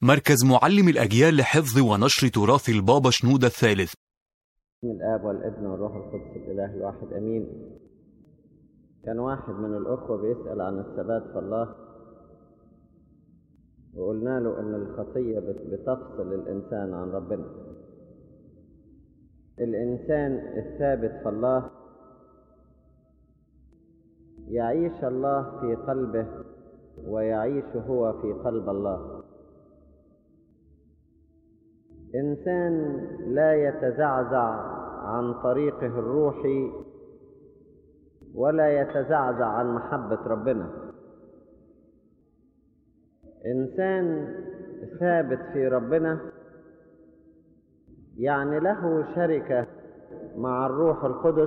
مركز معلم الأجيال لحفظ ونشر تراث البابا شنودة الثالث بسم الآب والابن والروح القدس الإله الواحد أمين كان واحد من الأخوة بيسأل عن الثبات في الله وقلنا له إن الخطية بت- بتفصل الإنسان عن ربنا الإنسان الثابت في الله يعيش الله في قلبه ويعيش هو في قلب الله إنسان لا يتزعزع عن طريقه الروحي ولا يتزعزع عن محبة ربنا إنسان ثابت في ربنا يعني له شركة مع الروح القدس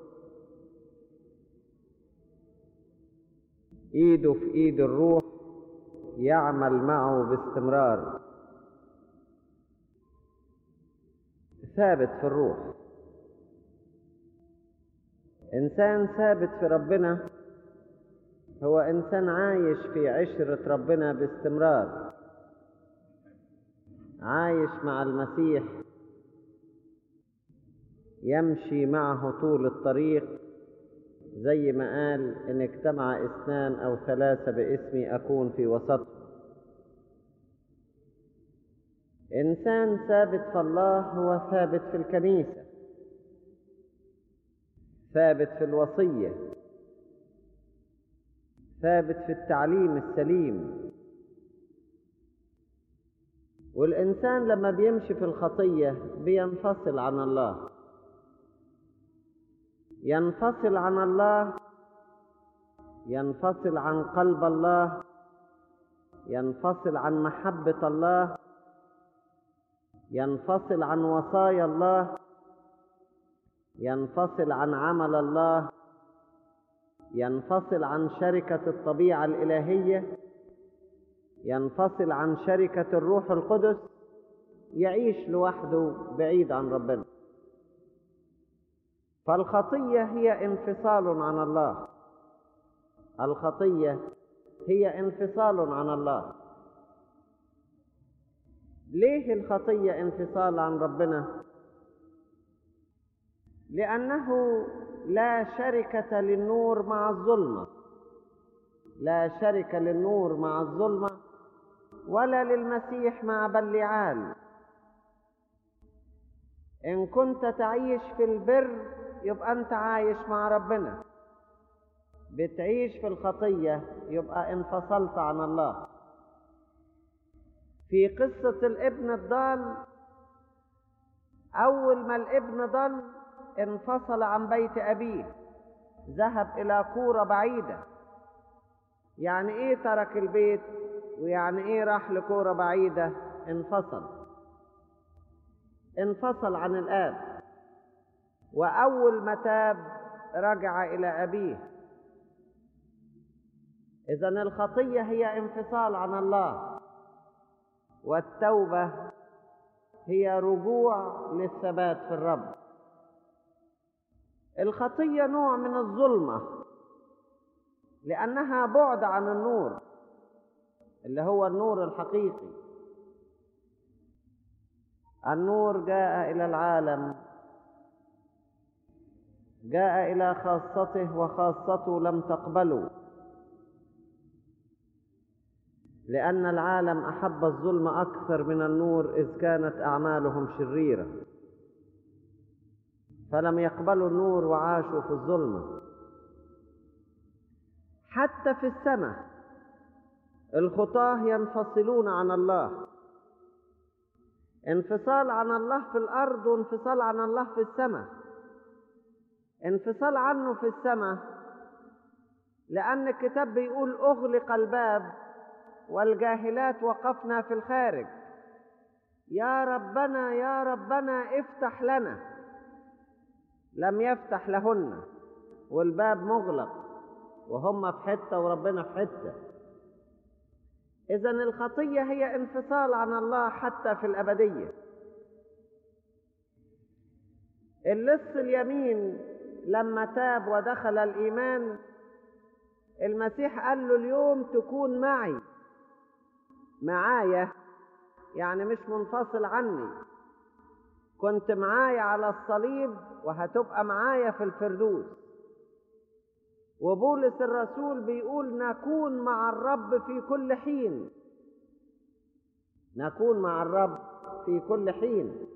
إيده في إيد الروح يعمل معه باستمرار ثابت في الروح إنسان ثابت في ربنا هو إنسان عايش في عشرة ربنا باستمرار عايش مع المسيح يمشي معه طول الطريق زي ما قال إن اجتمع اثنان أو ثلاثة باسمي أكون في وسطهم إنسان ثابت في الله هو ثابت في الكنيسة ثابت في الوصية ثابت في التعليم السليم والإنسان لما بيمشي في الخطية بينفصل عن الله ينفصل عن الله ينفصل عن قلب الله ينفصل عن محبة الله ينفصل عن وصايا الله ينفصل عن عمل الله ينفصل عن شركة الطبيعة الإلهية ينفصل عن شركة الروح القدس يعيش لوحده بعيد عن ربنا فالخطية هي انفصال عن الله الخطية هي انفصال عن الله ليه الخطية انفصال عن ربنا؟ لأنه لا شركة للنور مع الظلمة لا شركة للنور مع الظلمة ولا للمسيح مع بلعال إن كنت تعيش في البر يبقى أنت عايش مع ربنا بتعيش في الخطية يبقى انفصلت عن الله في قصة الابن الضال أول ما الابن ضل انفصل عن بيت أبيه ذهب إلى كورة بعيدة يعني إيه ترك البيت ويعني إيه راح لكورة بعيدة انفصل انفصل عن الآب وأول ما تاب رجع إلى أبيه إذا الخطية هي انفصال عن الله والتوبة هي رجوع للثبات في الرب الخطية نوع من الظلمة لأنها بعد عن النور اللي هو النور الحقيقي النور جاء إلى العالم جاء إلى خاصته وخاصته لم تقبله لأن العالم أحب الظلم أكثر من النور إذ كانت أعمالهم شريرة فلم يقبلوا النور وعاشوا في الظلمة حتى في السماء الخطاة ينفصلون عن الله انفصال عن الله في الأرض وانفصال عن الله في السماء انفصال عنه في السماء لأن الكتاب بيقول أغلق الباب والجاهلات وقفنا في الخارج يا ربنا يا ربنا افتح لنا لم يفتح لهن والباب مغلق وهم في حتة وربنا في حتة إذا الخطية هي انفصال عن الله حتى في الأبدية اللص اليمين لما تاب ودخل الإيمان المسيح قال له اليوم تكون معي معايا يعني مش منفصل عني كنت معايا على الصليب وهتبقى معايا في الفردوس وبولس الرسول بيقول نكون مع الرب في كل حين نكون مع الرب في كل حين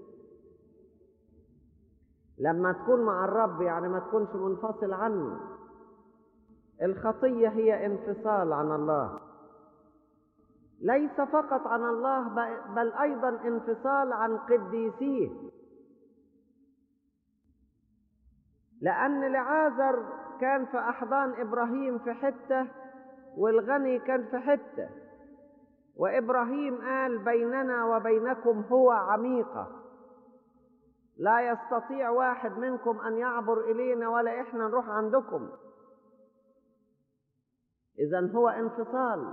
لما تكون مع الرب يعني ما تكونش منفصل عنه الخطية هي انفصال عن الله ليس فقط عن الله بل أيضا انفصال عن قديسيه لأن لعازر كان في أحضان إبراهيم في حتة والغني كان في حتة وإبراهيم قال بيننا وبينكم هو عميقة لا يستطيع واحد منكم أن يعبر إلينا ولا إحنا نروح عندكم إذا هو انفصال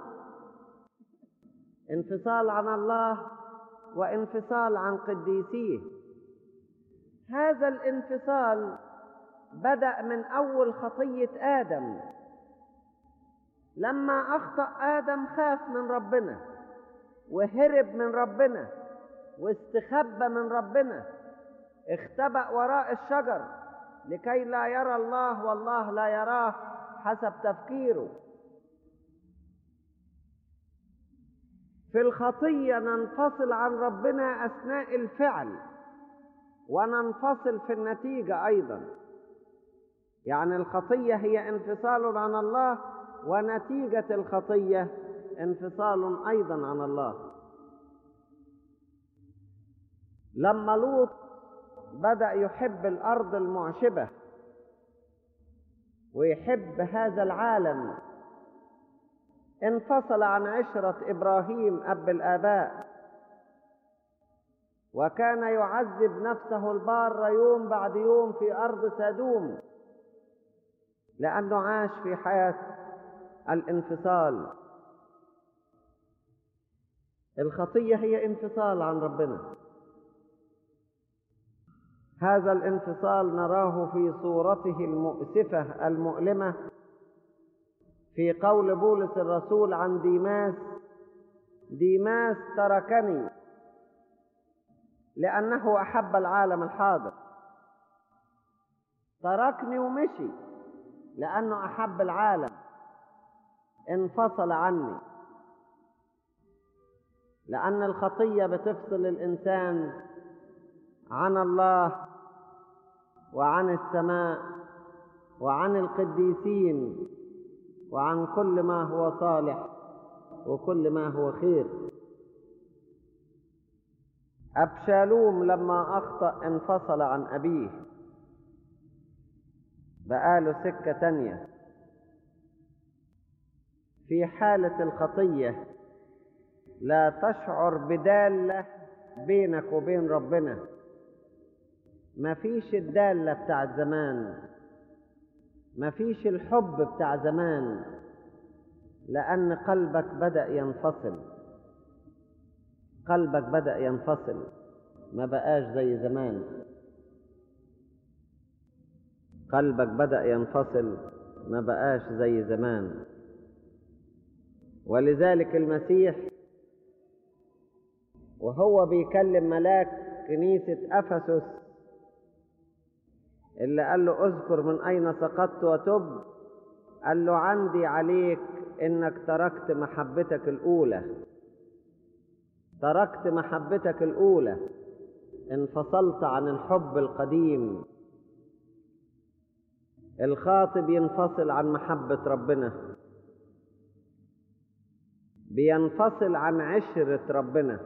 انفصال عن الله وانفصال عن قديسيه هذا الانفصال بدأ من أول خطية آدم لما أخطأ آدم خاف من ربنا وهرب من ربنا واستخبى من ربنا اختبأ وراء الشجر لكي لا يرى الله والله لا يراه حسب تفكيره في الخطية ننفصل عن ربنا أثناء الفعل وننفصل في النتيجة أيضا يعني الخطية هي انفصال عن الله ونتيجة الخطية انفصال أيضا عن الله لما لوط بدأ يحب الأرض المعشبة ويحب هذا العالم انفصل عن عشرة إبراهيم أب الآباء وكان يعذب نفسه البار يوم بعد يوم في أرض سادوم لأنه عاش في حياة الانفصال الخطية هي انفصال عن ربنا هذا الانفصال نراه في صورته المؤسفة المؤلمة في قول بولس الرسول عن ديماس ديماس تركني لأنه أحب العالم الحاضر تركني ومشي لأنه أحب العالم انفصل عني لأن الخطية بتفصل الإنسان عن الله وعن السماء وعن القديسين وعن كل ما هو صالح وكل ما هو خير أبشالوم لما أخطأ انفصل عن أبيه بقاله سكة تانية في حالة الخطية لا تشعر بدالة بينك وبين ربنا ما فيش الدالة بتاع زمان ما فيش الحب بتاع زمان لأن قلبك بدأ ينفصل قلبك بدأ ينفصل ما بقاش زي زمان قلبك بدأ ينفصل ما بقاش زي زمان ولذلك المسيح وهو بيكلم ملاك كنيسة أفسس اللي قال له اذكر من أين سقطت وتب قال له عندي عليك إنك تركت محبتك الأولى تركت محبتك الأولى انفصلت عن الحب القديم الخاطب ينفصل عن محبة ربنا بينفصل عن عشرة ربنا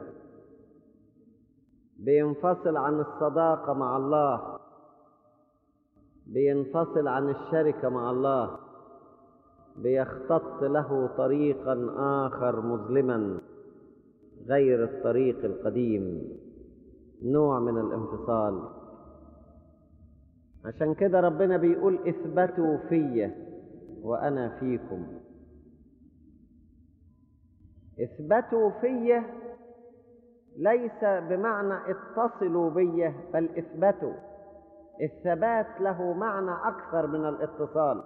بينفصل عن الصداقة مع الله بينفصل عن الشركة مع الله بيختط له طريقا آخر مظلما غير الطريق القديم نوع من الانفصال عشان كده ربنا بيقول اثبتوا في وأنا فيكم اثبتوا في ليس بمعنى اتصلوا بي بل اثبتوا الثبات له معنى أكثر من الاتصال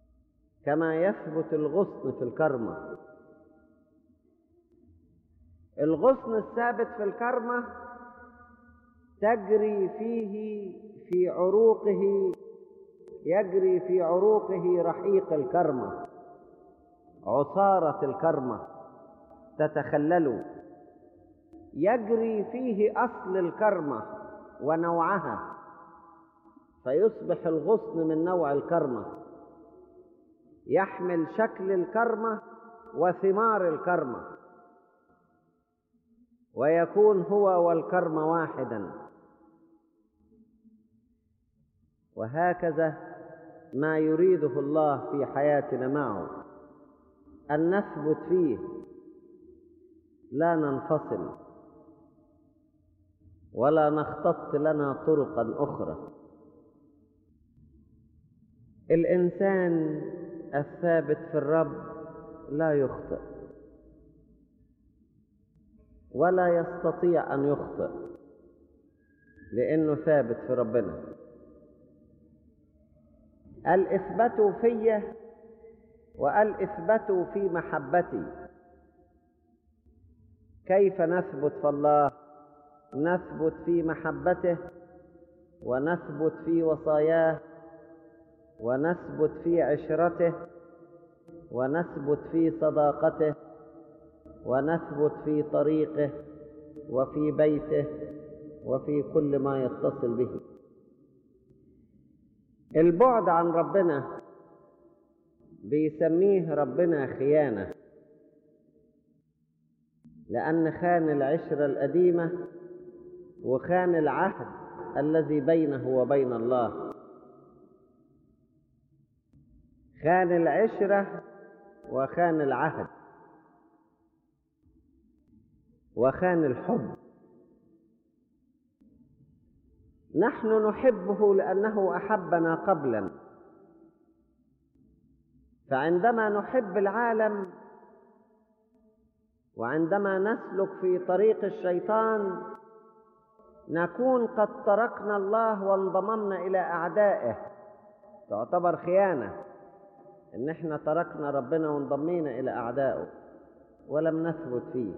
كما يثبت الغصن في الكرمة الغصن الثابت في الكرمة تجري فيه في عروقه يجري في عروقه رحيق الكرمة عصارة الكرمة تتخلل يجري فيه أصل الكرمة ونوعها فيصبح الغصن من نوع الكرمة يحمل شكل الكرمة وثمار الكرمة ويكون هو والكرمة واحدا وهكذا ما يريده الله في حياتنا معه أن نثبت فيه لا ننفصل ولا نختط لنا طرقا أخرى الإنسان الثابت في الرب لا يخطئ ولا يستطيع أن يخطئ لأنه ثابت في ربنا قال اثبتوا في وقال اثبتوا في محبتي كيف نثبت في الله نثبت في محبته ونثبت في وصاياه ونثبت في عشرته ونثبت في صداقته ونثبت في طريقه وفي بيته وفي كل ما يتصل به البعد عن ربنا بيسميه ربنا خيانة لأن خان العشرة القديمة وخان العهد الذي بينه وبين الله خان العشرة وخان العهد وخان الحب نحن نحبه لأنه أحبنا قبلا فعندما نحب العالم وعندما نسلك في طريق الشيطان نكون قد تركنا الله وانضممنا إلى أعدائه تعتبر خيانة إن احنا تركنا ربنا وانضمينا إلى أعدائه ولم نثبت فيه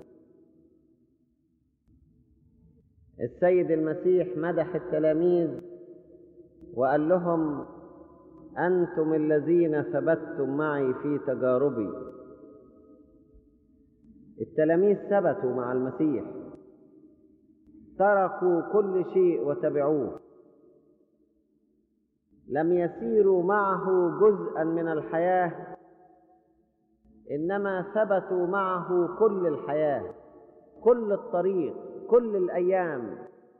السيد المسيح مدح التلاميذ وقال لهم أنتم الذين ثبتتم معي في تجاربي التلاميذ ثبتوا مع المسيح تركوا كل شيء وتبعوه لم يسيروا معه جزءا من الحياة إنما ثبتوا معه كل الحياة كل الطريق كل الأيام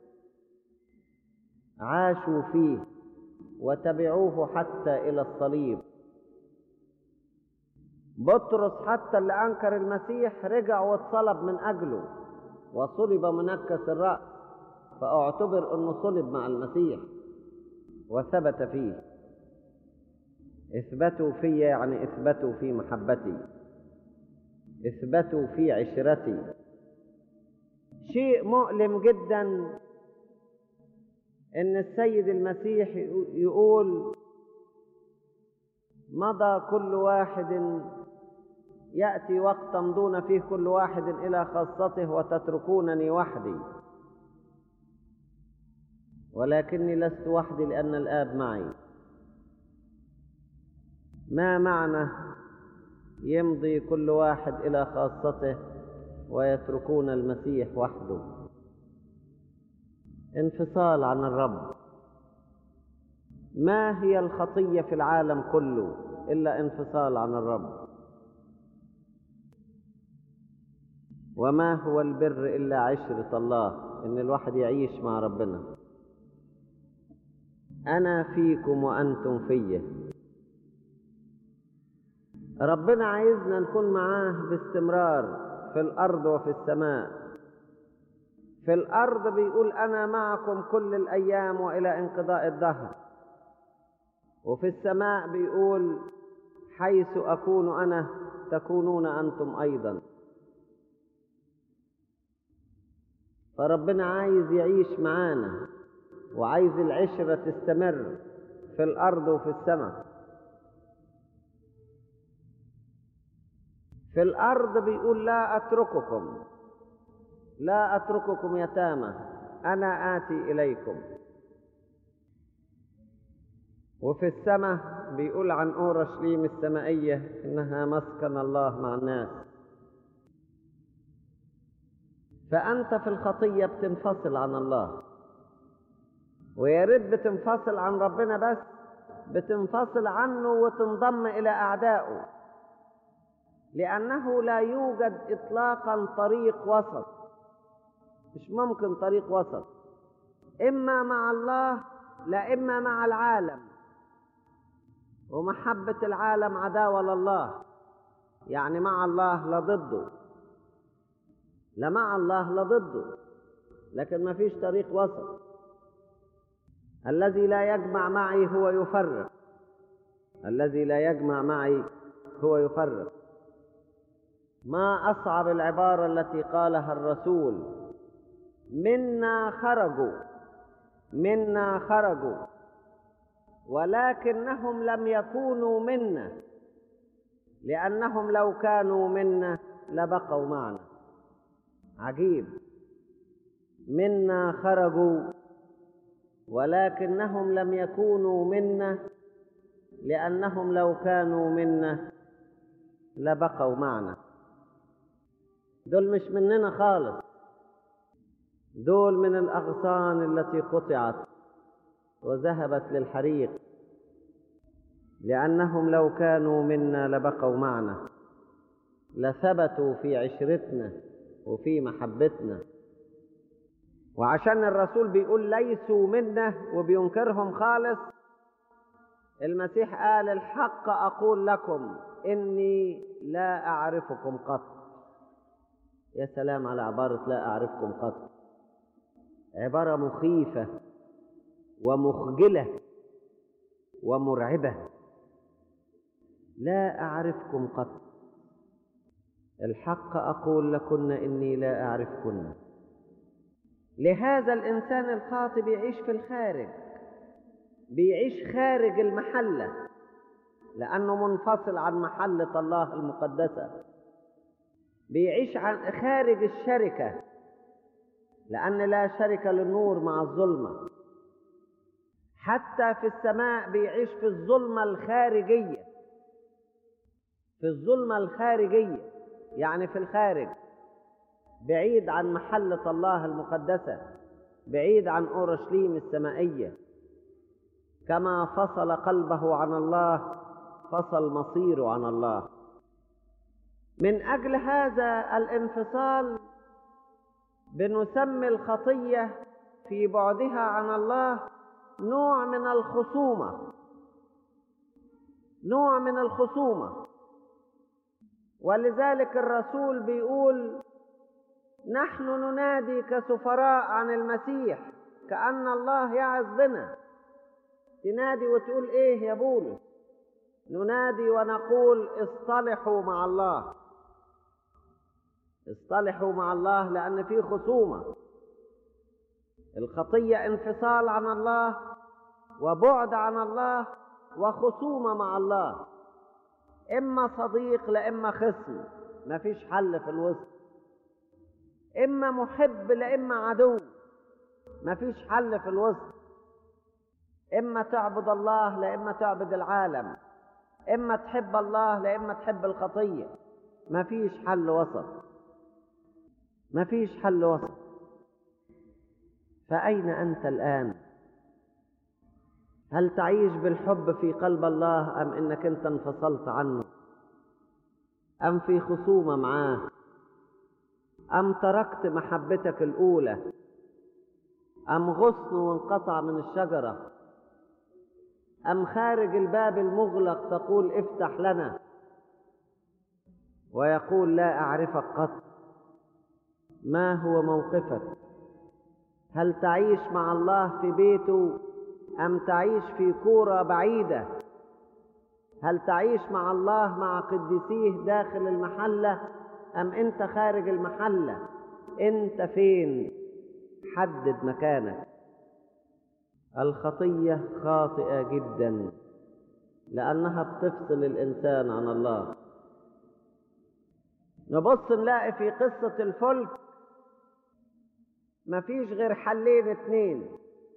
عاشوا فيه وتبعوه حتى إلى الصليب بطرس حتى اللي أنكر المسيح رجع واتصلب من أجله وصلب منكس الرأس فاعتبر أنه صلب مع المسيح وثبت فيه اثبتوا في يعني اثبتوا في محبتي اثبتوا في عشرتي شيء مؤلم جدا ان السيد المسيح يقول مضى كل واحد ياتي وقت تمضون فيه كل واحد الى خاصته وتتركونني وحدي ولكني لست وحدي لان الاب معي ما معنى يمضي كل واحد الى خاصته ويتركون المسيح وحده انفصال عن الرب ما هي الخطيه في العالم كله الا انفصال عن الرب وما هو البر الا عشره الله ان الواحد يعيش مع ربنا انا فيكم وانتم فيه ربنا عايزنا نكون معاه باستمرار في الأرض وفي السماء في الأرض بيقول أنا معكم كل الأيام وإلى انقضاء الدهر وفي السماء بيقول حيث أكون أنا تكونون أنتم أيضا فربنا عايز يعيش معانا وعايز العشرة تستمر في الأرض وفي السماء في الأرض بيقول لا أترككم لا أترككم يتامى أنا آتي إليكم وفي السماء بيقول عن أورشليم السمائية إنها مسكن الله مع الناس فأنت في الخطية بتنفصل عن الله ويا ريت بتنفصل عن ربنا بس بتنفصل عنه وتنضم إلى أعدائه لأنه لا يوجد إطلاقا طريق وسط مش ممكن طريق وسط إما مع الله لا إما مع العالم ومحبة العالم عداوة لله يعني مع الله لا ضده لا مع الله لا ضده لكن ما فيش طريق وسط الذي لا يجمع معي هو يفرق الذي لا يجمع معي هو يفرق ما أصعب العبارة التي قالها الرسول منا خرجوا منا خرجوا ولكنهم لم يكونوا منا لأنهم لو كانوا منا لبقوا معنا عجيب منا خرجوا ولكنهم لم يكونوا منا لأنهم لو كانوا منا لبقوا معنا دول مش مننا خالص دول من الأغصان التي قطعت وذهبت للحريق لأنهم لو كانوا منا لبقوا معنا لثبتوا في عشرتنا وفي محبتنا وعشان الرسول بيقول ليسوا منا وبينكرهم خالص المسيح قال الحق أقول لكم إني لا أعرفكم قط يا سلام على عبارة لا أعرفكم قط عبارة مخيفة ومخجلة ومرعبة لا أعرفكم قط الحق أقول لكن إني لا أعرفكن لهذا الإنسان الخاطئ بيعيش في الخارج بيعيش خارج المحلة لأنه منفصل عن محلة الله المقدسة بيعيش عن خارج الشركة لأن لا شركة للنور مع الظلمة حتى في السماء بيعيش في الظلمة الخارجية في الظلمة الخارجية يعني في الخارج بعيد عن محلة الله المقدسة بعيد عن أورشليم السمائية كما فصل قلبه عن الله فصل مصيره عن الله من أجل هذا الانفصال بنسمي الخطية في بعدها عن الله نوع من الخصومة نوع من الخصومة ولذلك الرسول بيقول نحن ننادي كسفراء عن المسيح كأن الله يعظ بنا تنادي وتقول ايه يا بولس ننادي ونقول اصطلحوا مع الله اصطلحوا مع الله لأن في خصومة الخطية انفصال عن الله وبعد عن الله وخصومة مع الله إما صديق لإما خصم مفيش حل في الوسط إما محب لإما عدو مفيش حل في الوسط إما تعبد الله لإما تعبد العالم إما تحب الله لإما تحب الخطية مفيش حل وسط مفيش حل وسط فأين أنت الآن هل تعيش بالحب في قلب الله أم إنك أنت انفصلت عنه أم في خصومة معاه أم تركت محبتك الأولى أم غصن وانقطع من الشجرة أم خارج الباب المغلق تقول افتح لنا ويقول لا أعرفك قط ما هو موقفك هل تعيش مع الله في بيته أم تعيش في كورة بعيدة هل تعيش مع الله مع قديسيه داخل المحلة أم أنت خارج المحلة أنت فين حدد مكانك الخطية خاطئة جدا لأنها بتفصل الإنسان عن الله نبص نلاقي في قصة الفلك مفيش غير حلين اتنين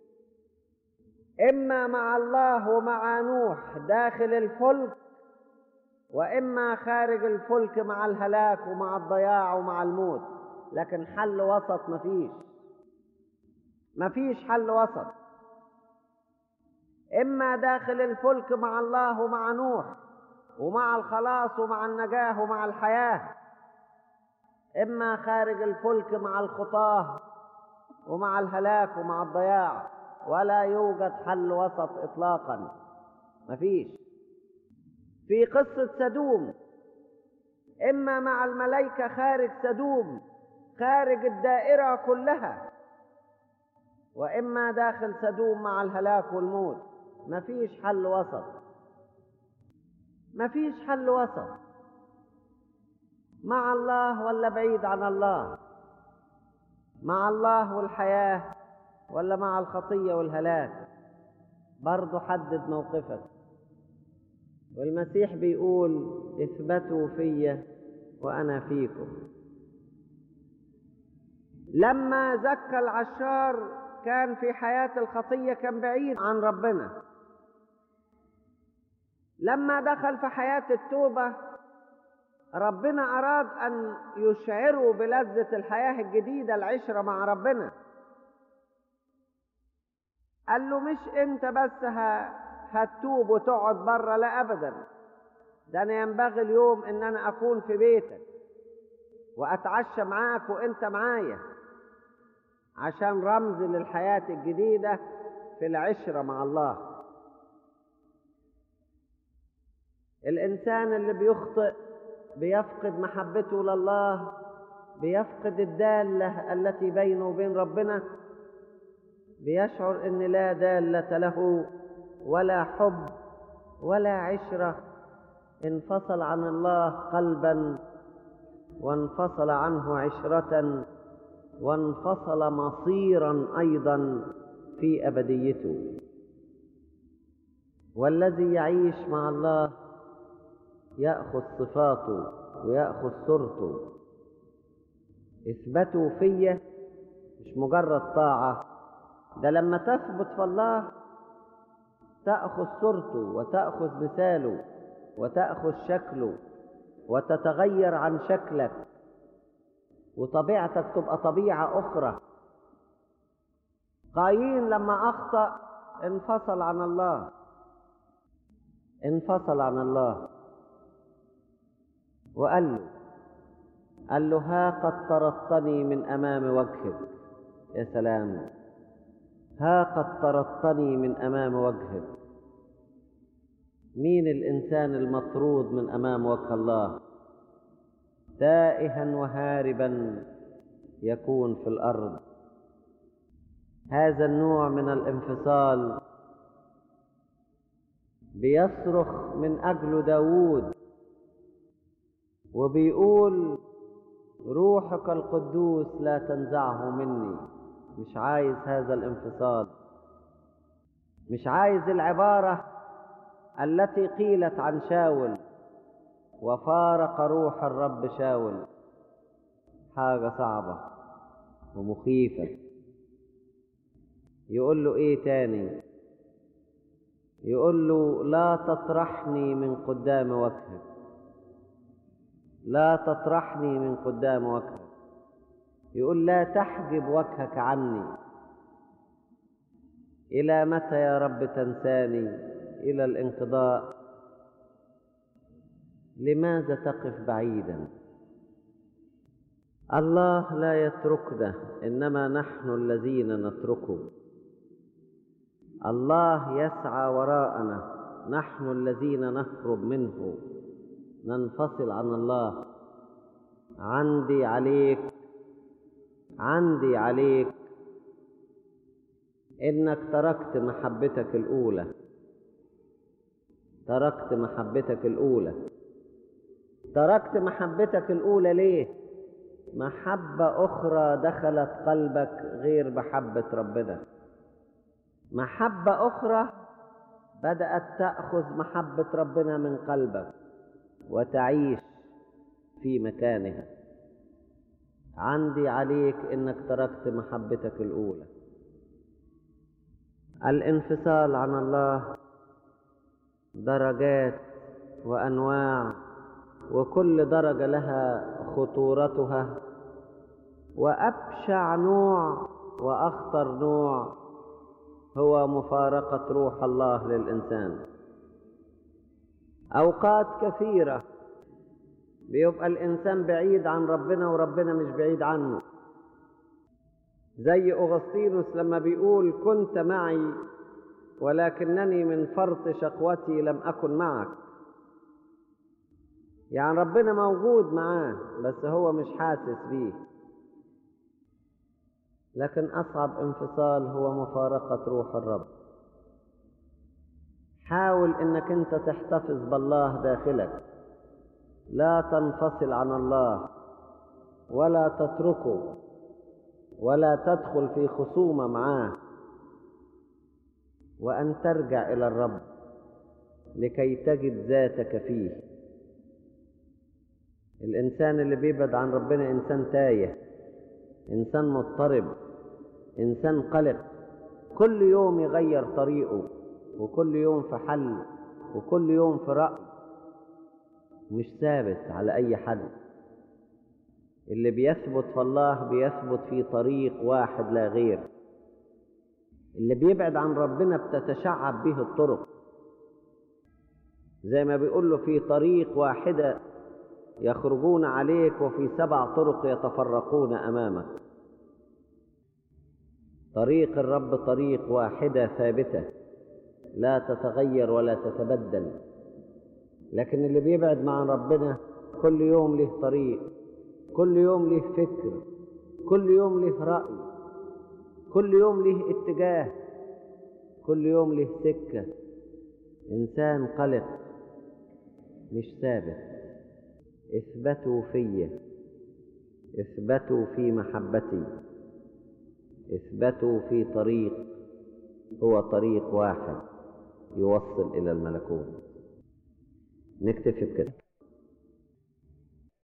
إما مع الله ومع نوح داخل الفلك وإما خارج الفلك مع الهلاك ومع الضياع ومع الموت لكن حل وسط مفيش مفيش حل وسط إما داخل الفلك مع الله ومع نوح ومع الخلاص ومع النجاة ومع الحياة إما خارج الفلك مع الخطاة ومع الهلاك ومع الضياع ولا يوجد حل وسط إطلاقا مفيش في قصة سدوم إما مع الملائكة خارج سدوم خارج الدائرة كلها وإما داخل سدوم مع الهلاك والموت مفيش حل وسط مفيش حل وسط مع الله ولا بعيد عن الله مع الله والحياة ولا مع الخطية والهلاك برضو حدد موقفك والمسيح بيقول اثبتوا في وأنا فيكم لما زكى العشار كان في حياة الخطية كان بعيد عن ربنا لما دخل في حياة التوبة ربنا أراد أن يشعره بلذة الحياة الجديدة العشرة مع ربنا قال له مش انت بس هتتوب وتقعد بره لا ابدا ده انا ينبغي اليوم ان انا اكون في بيتك واتعشى معاك وانت معايا عشان رمز للحياة الجديدة في العشرة مع الله الإنسان اللي بيخطئ بيفقد محبته لله بيفقد الدالة التي بينه وبين ربنا بيشعر ان لا دالة له ولا حب ولا عشرة انفصل عن الله قلبا وانفصل عنه عشرة وانفصل مصيرا ايضا في ابديته والذي يعيش مع الله ياخذ صفاته وياخذ صورته اثبتوا في مش مجرد طاعه ده لما تثبت في الله تاخذ صورته وتاخذ مثاله وتاخذ شكله وتتغير عن شكلك وطبيعتك تبقى طبيعه اخرى قايين لما اخطا انفصل عن الله انفصل عن الله وقال له قال له ها قد طردتني من امام وجهك يا سلام ها قد طردتني من امام وجهك مين الانسان المطرود من امام وجه الله تائها وهاربا يكون في الارض هذا النوع من الانفصال بيصرخ من اجل داوود وبيقول روحك القدوس لا تنزعه مني مش عايز هذا الانفصال مش عايز العبارة التي قيلت عن شاول وفارق روح الرب شاول حاجة صعبة ومخيفة يقول له ايه تاني يقول له لا تطرحني من قدام وجهك لا تطرحني من قدام وجهك يقول لا تحجب وجهك عني الى متى يا رب تنساني الى الانقضاء لماذا تقف بعيدا الله لا يتركنا انما نحن الذين نتركه الله يسعى وراءنا نحن الذين نهرب منه ننفصل عن الله عندي عليك عندي عليك انك تركت محبتك الاولى تركت محبتك الاولى تركت محبتك الاولى ليه محبه اخرى دخلت قلبك غير محبه ربنا محبه اخرى بدات تاخذ محبه ربنا من قلبك وتعيش في مكانها عندي عليك انك تركت محبتك الاولى الانفصال عن الله درجات وانواع وكل درجه لها خطورتها وابشع نوع واخطر نوع هو مفارقه روح الله للانسان اوقات كثيره بيبقى الانسان بعيد عن ربنا وربنا مش بعيد عنه زي اغسطينوس لما بيقول كنت معي ولكنني من فرط شقوتي لم اكن معك يعني ربنا موجود معاه بس هو مش حاسس بيه لكن اصعب انفصال هو مفارقه روح الرب حاول انك انت تحتفظ بالله داخلك لا تنفصل عن الله ولا تتركه ولا تدخل في خصومه معاه وان ترجع الى الرب لكي تجد ذاتك فيه الانسان اللي بيبعد عن ربنا انسان تايه انسان مضطرب انسان قلق كل يوم يغير طريقه وكل يوم في حل وكل يوم في راي مش ثابت على اي حد اللي بيثبت في الله بيثبت في طريق واحد لا غير اللي بيبعد عن ربنا بتتشعب به الطرق زي ما بيقول له في طريق واحدة يخرجون عليك وفي سبع طرق يتفرقون أمامك طريق الرب طريق واحدة ثابتة لا تتغير ولا تتبدل لكن اللي بيبعد مع ربنا كل يوم له طريق كل يوم له فكر كل يوم له رأي كل يوم له اتجاه كل يوم له سكة إنسان قلق مش ثابت اثبتوا في اثبتوا في محبتي اثبتوا في طريق هو طريق واحد يوصل إلى الملكوت نكتفي بكده